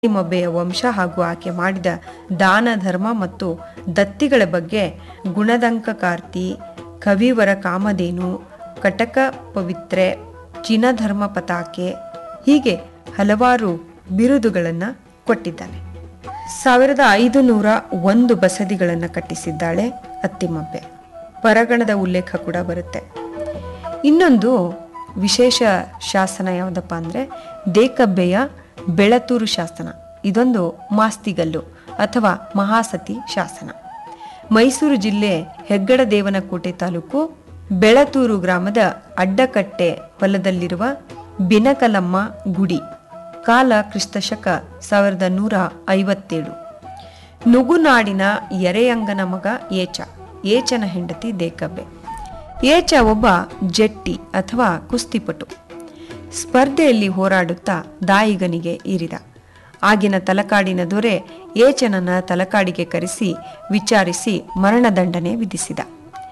ಮೊಬ್ಬೆಯ ವಂಶ ಹಾಗೂ ಆಕೆ ಮಾಡಿದ ದಾನ ಧರ್ಮ ಮತ್ತು ದತ್ತಿಗಳ ಬಗ್ಗೆ ಗುಣದಂಕಕಾರ್ತಿ ಕವಿವರ ಕಾಮಧೇನು ಕಟಕ ಪವಿತ್ರೆ ಜಿನಧರ್ಮ ಪತಾಕೆ ಹೀಗೆ ಹಲವಾರು ಬಿರುದುಗಳನ್ನು ಕೊಟ್ಟಿದ್ದಾನೆ ಸಾವಿರದ ಐದು ನೂರ ಒಂದು ಬಸದಿಗಳನ್ನು ಕಟ್ಟಿಸಿದ್ದಾಳೆ ಅತ್ತಿಮಬ್ಬೆ ಪರಗಣದ ಉಲ್ಲೇಖ ಕೂಡ ಬರುತ್ತೆ ಇನ್ನೊಂದು ವಿಶೇಷ ಶಾಸನ ಯಾವುದಪ್ಪ ಅಂದರೆ ದೇಕಬ್ಬೆಯ ಬೆಳತೂರು ಶಾಸನ ಇದೊಂದು ಮಾಸ್ತಿಗಲ್ಲು ಅಥವಾ ಮಹಾಸತಿ ಶಾಸನ ಮೈಸೂರು ಜಿಲ್ಲೆ ಹೆಗ್ಗಡ ದೇವನಕೋಟೆ ತಾಲೂಕು ಬೆಳತೂರು ಗ್ರಾಮದ ಅಡ್ಡಕಟ್ಟೆ ಹೊಲದಲ್ಲಿರುವ ಬಿನಕಲಮ್ಮ ಗುಡಿ ಕಾಲ ಕ್ರಿಸ್ತಶಕ ಸಾವಿರದ ನೂರ ಐವತ್ತೇಳು ನುಗುನಾಡಿನ ಎರೆಯಂಗನ ಮಗ ಏಚ ಏಚನ ಹೆಂಡತಿ ದೇಕಬ್ಬೆ ಏಚ ಒಬ್ಬ ಜಟ್ಟಿ ಅಥವಾ ಕುಸ್ತಿಪಟು ಸ್ಪರ್ಧೆಯಲ್ಲಿ ಹೋರಾಡುತ್ತಾ ದಾಯಿಗನಿಗೆ ಇರಿದ ಆಗಿನ ತಲಕಾಡಿನ ದೊರೆ ಏಚನನ್ನ ತಲಕಾಡಿಗೆ ಕರೆಸಿ ವಿಚಾರಿಸಿ ಮರಣದಂಡನೆ ವಿಧಿಸಿದ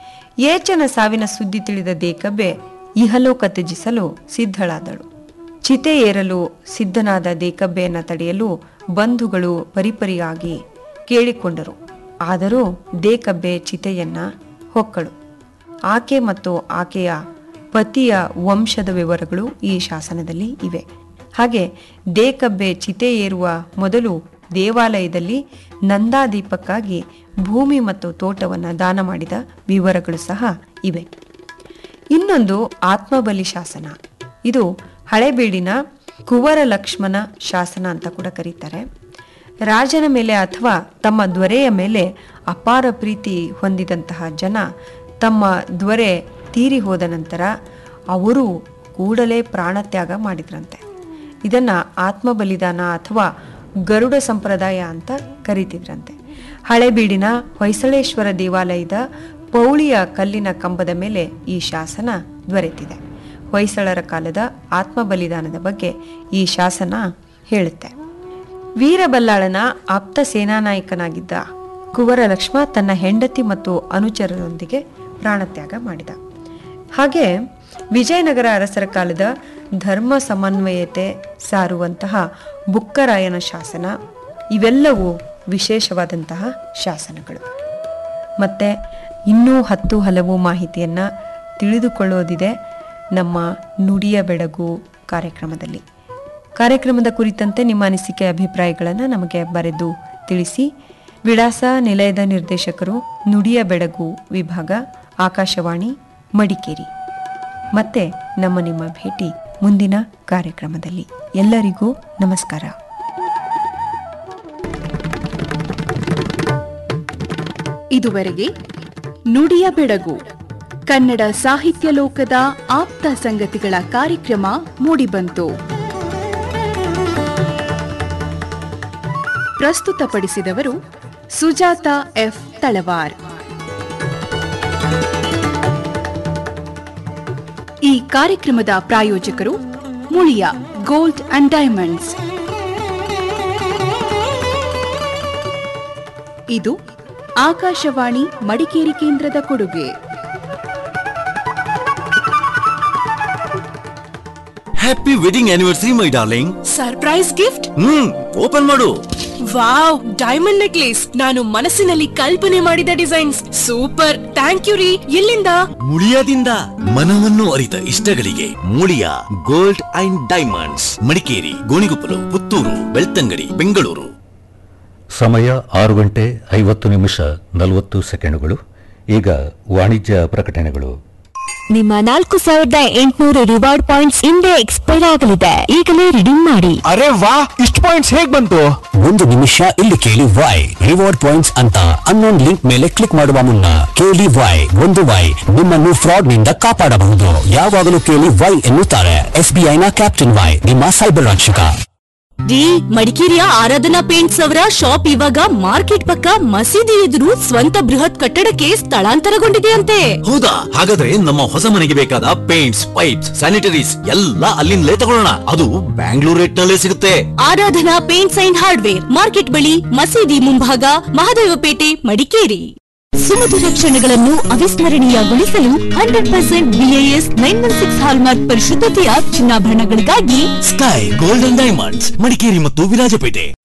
ಏಚನ ಸಾವಿನ ಸುದ್ದಿ ತಿಳಿದ ದೇಕಬ್ಬೆ ಇಹಲೋಕ ತ್ಯಜಿಸಲು ಸಿದ್ಧಳಾದಳು ಚಿತೆ ಏರಲು ಸಿದ್ಧನಾದ ದೇಕಬ್ಬೆಯನ್ನ ತಡೆಯಲು ಬಂಧುಗಳು ಪರಿಪರಿಯಾಗಿ ಕೇಳಿಕೊಂಡರು ಆದರೂ ದೇಕಬ್ಬೆ ಚಿತೆಯನ್ನ ಹೊಕ್ಕಳು ಆಕೆ ಮತ್ತು ಆಕೆಯ ಪತಿಯ ವಂಶದ ವಿವರಗಳು ಈ ಶಾಸನದಲ್ಲಿ ಇವೆ ಹಾಗೆ ದೇಕಬ್ಬೆ ಚಿತೆ ಏರುವ ಮೊದಲು ದೇವಾಲಯದಲ್ಲಿ ನಂದಾದೀಪಕ್ಕಾಗಿ ಭೂಮಿ ಮತ್ತು ತೋಟವನ್ನು ದಾನ ಮಾಡಿದ ವಿವರಗಳು ಸಹ ಇವೆ ಇನ್ನೊಂದು ಆತ್ಮಬಲಿ ಶಾಸನ ಇದು ಹಳೆಬೀಡಿನ ಕುವರ ಲಕ್ಷ್ಮಣ ಶಾಸನ ಅಂತ ಕೂಡ ಕರೀತಾರೆ ರಾಜನ ಮೇಲೆ ಅಥವಾ ತಮ್ಮ ದೊರೆಯ ಮೇಲೆ ಅಪಾರ ಪ್ರೀತಿ ಹೊಂದಿದಂತಹ ಜನ ತಮ್ಮ ದೊರೆ ತೀರಿ ಹೋದ ನಂತರ ಅವರು ಕೂಡಲೇ ಪ್ರಾಣತ್ಯಾಗ ಮಾಡಿದ್ರಂತೆ ಇದನ್ನ ಆತ್ಮಬಲಿದಾನ ಅಥವಾ ಗರುಡ ಸಂಪ್ರದಾಯ ಅಂತ ಕರೀತಿದ್ರಂತೆ ಹಳೆಬೀಡಿನ ಹೊಯ್ಸಳೇಶ್ವರ ದೇವಾಲಯದ ಪೌಳಿಯ ಕಲ್ಲಿನ ಕಂಬದ ಮೇಲೆ ಈ ಶಾಸನ ದೊರೆತಿದೆ ಹೊಯ್ಸಳರ ಕಾಲದ ಆತ್ಮಬಲಿದಾನದ ಬಗ್ಗೆ ಈ ಶಾಸನ ಹೇಳುತ್ತೆ ವೀರಬಲ್ಲಾಳನ ಆಪ್ತ ಸೇನಾನಾಯಕನಾಗಿದ್ದ ಕುವರ ಲಕ್ಷ್ಮ ತನ್ನ ಹೆಂಡತಿ ಮತ್ತು ಅನುಚರರೊಂದಿಗೆ ಪ್ರಾಣತ್ಯಾಗ ಮಾಡಿದ ಹಾಗೆ ವಿಜಯನಗರ ಅರಸರ ಕಾಲದ ಧರ್ಮ ಸಮನ್ವಯತೆ ಸಾರುವಂತಹ ಬುಕ್ಕರಾಯನ ಶಾಸನ ಇವೆಲ್ಲವೂ ವಿಶೇಷವಾದಂತಹ ಶಾಸನಗಳು ಮತ್ತೆ ಇನ್ನೂ ಹತ್ತು ಹಲವು ಮಾಹಿತಿಯನ್ನು ತಿಳಿದುಕೊಳ್ಳೋದಿದೆ ನಮ್ಮ ನುಡಿಯ ಬೆಳಗು ಕಾರ್ಯಕ್ರಮದಲ್ಲಿ ಕಾರ್ಯಕ್ರಮದ ಕುರಿತಂತೆ ನಿಮ್ಮ ಅನಿಸಿಕೆ ಅಭಿಪ್ರಾಯಗಳನ್ನು ನಮಗೆ ಬರೆದು ತಿಳಿಸಿ ವಿಳಾಸ ನಿಲಯದ ನಿರ್ದೇಶಕರು ನುಡಿಯ ಬೆಳಗು ವಿಭಾಗ ಆಕಾಶವಾಣಿ ಮಡಿಕೇರಿ ಮತ್ತೆ ನಮ್ಮ ನಿಮ್ಮ ಭೇಟಿ ಮುಂದಿನ ಕಾರ್ಯಕ್ರಮದಲ್ಲಿ ಎಲ್ಲರಿಗೂ ನಮಸ್ಕಾರ ಇದುವರೆಗೆ ನುಡಿಯ ಬೆಳಗು ಕನ್ನಡ ಸಾಹಿತ್ಯ ಲೋಕದ ಆಪ್ತ ಸಂಗತಿಗಳ ಕಾರ್ಯಕ್ರಮ ಮೂಡಿಬಂತು ಪ್ರಸ್ತುತಪಡಿಸಿದವರು ಸುಜಾತ ಎಫ್ ತಳವಾರ್ ಈ ಕಾರ್ಯಕ್ರಮದ ಪ್ರಾಯೋಜಕರು ಮುಳಿಯ ಗೋಲ್ಡ್ ಅಂಡ್ ಡೈಮಂಡ್ಸ್ ಇದು ಆಕಾಶವಾಣಿ ಮಡಿಕೇರಿ ಕೇಂದ್ರದ ಕೊಡುಗೆ happy wedding anniversary my darling surprise gift hmm open ಮಾಡು ವಾವ್ ಡೈಮಂಡ್ ನೆಕ್ಲೇಸ್ ನಾನು ಮನಸ್ಸಿನಲ್ಲಿ ಕಲ್ಪನೆ ಮಾಡಿದ ಡಿಸೈನ್ಸ್ ಸೂಪರ್ ಥ್ಯಾಂಕ್ ಯು ರೀ ಎಲ್ಲಿಂದ ಮುಳಿಯಾದಿಂದ ಮನವನ್ನು ಅರಿತ ಇಷ್ಟಗಳಿಗೆ Muliya gold and diamonds Madikeri Gonikoppal Puttur Belthangady Bengaluru ಸಮಯ ಆರು ಗಂಟೆ ಐವತ್ತು ನಿಮಿಷ ನಲವತ್ತು ಸೆಕೆಂಡುಗಳು ಈಗ ವಾಣಿಜ್ಯ ಪ್ರಕಟಣೆಗಳು ನಿಮ್ಮ ನಾಲ್ಕು ಸಾವಿರದ ಎಂಟುನೂರು ರಿವಾರ್ಡ್ ಪಾಯಿಂಟ್ಸ್ ಹಿಂದೆ ಎಕ್ಸ್ಪೈರ್ ಆಗಲಿದೆ ಈಗಲೇ ರಿಡೀಮ್ ಮಾಡಿ ಅರೆ ವಾ ಇಷ್ಟು ಪಾಯಿಂಟ್ಸ್ ಹೇಗ್ ಬಂತು ಒಂದು ನಿಮಿಷ ಇಲ್ಲಿ ಕೇಳಿ ವೈ ರಿವಾರ್ಡ್ ಪಾಯಿಂಟ್ಸ್ ಅಂತ ಅನ್ನೊಂದ್ ಲಿಂಕ್ ಮೇಲೆ ಕ್ಲಿಕ್ ಮಾಡುವ ಮುನ್ನ ಕೇಳಿ ವೈ ಒಂದು ವೈ ನಿಮ್ಮನ್ನು ಫ್ರಾಡ್ ನಿಂದ ಕಾಪಾಡಬಹುದು ಯಾವಾಗಲೂ ಕೇಳಿ ವೈ ಎನ್ನುತ್ತಾರೆ ಎಸ್ಬಿಐ ನ ಕ್ಯಾಪ್ಟನ್ ವೈ ನಿಮ್ಮ ಸೈಬರ್ ರಕ್ಷಕ ರೀ ಮಡಿಕೇರಿಯ ಆರಾಧನಾ ಪೇಂಟ್ಸ್ ಅವರ ಶಾಪ್ ಇವಾಗ ಮಾರ್ಕೆಟ್ ಪಕ್ಕ ಮಸೀದಿ ಎದುರು ಸ್ವಂತ ಬೃಹತ್ ಕಟ್ಟಡಕ್ಕೆ ಸ್ಥಳಾಂತರಗೊಂಡಿದೆಯಂತೆ ಹೌದಾ ಹಾಗಾದ್ರೆ ನಮ್ಮ ಹೊಸ ಮನೆಗೆ ಬೇಕಾದ ಪೇಂಟ್ಸ್ ಪೈಪ್ಸ್ ಸ್ಯಾನಿಟರೀಸ್ ಎಲ್ಲ ಅಲ್ಲಿಂದಲೇ ತಗೊಳ್ಳೋಣ ಅದು ಬ್ಯಾಂಗ್ಳೂರ್ ರೇಟ್ ನಲ್ಲೇ ಸಿಗುತ್ತೆ Aradhana paints and hardware market ಬಳಿ ಮಸೀದಿ ಮುಂಭಾಗ ಮಹದೇವಪೇಟೆ ಮಡಿಕೇರಿ ಸುಮಧುರ ಕ್ಷಣಗಳನ್ನು ಅವಿಸ್ಮರಣೀಯಗೊಳಿಸಲು hundred percent BIS nine one six hallmark ಪರಿಶುದ್ಧತೆಯ ಚಿನ್ನಾಭರಣಗಳಿಗಾಗಿ ಸ್ಕೈ ಗೋಲ್ಡನ್ ಡೈಮಂಡ್ಸ್ ಮಡಿಕೇರಿ ಮತ್ತು ವಿರಾಜಪೇಟೆ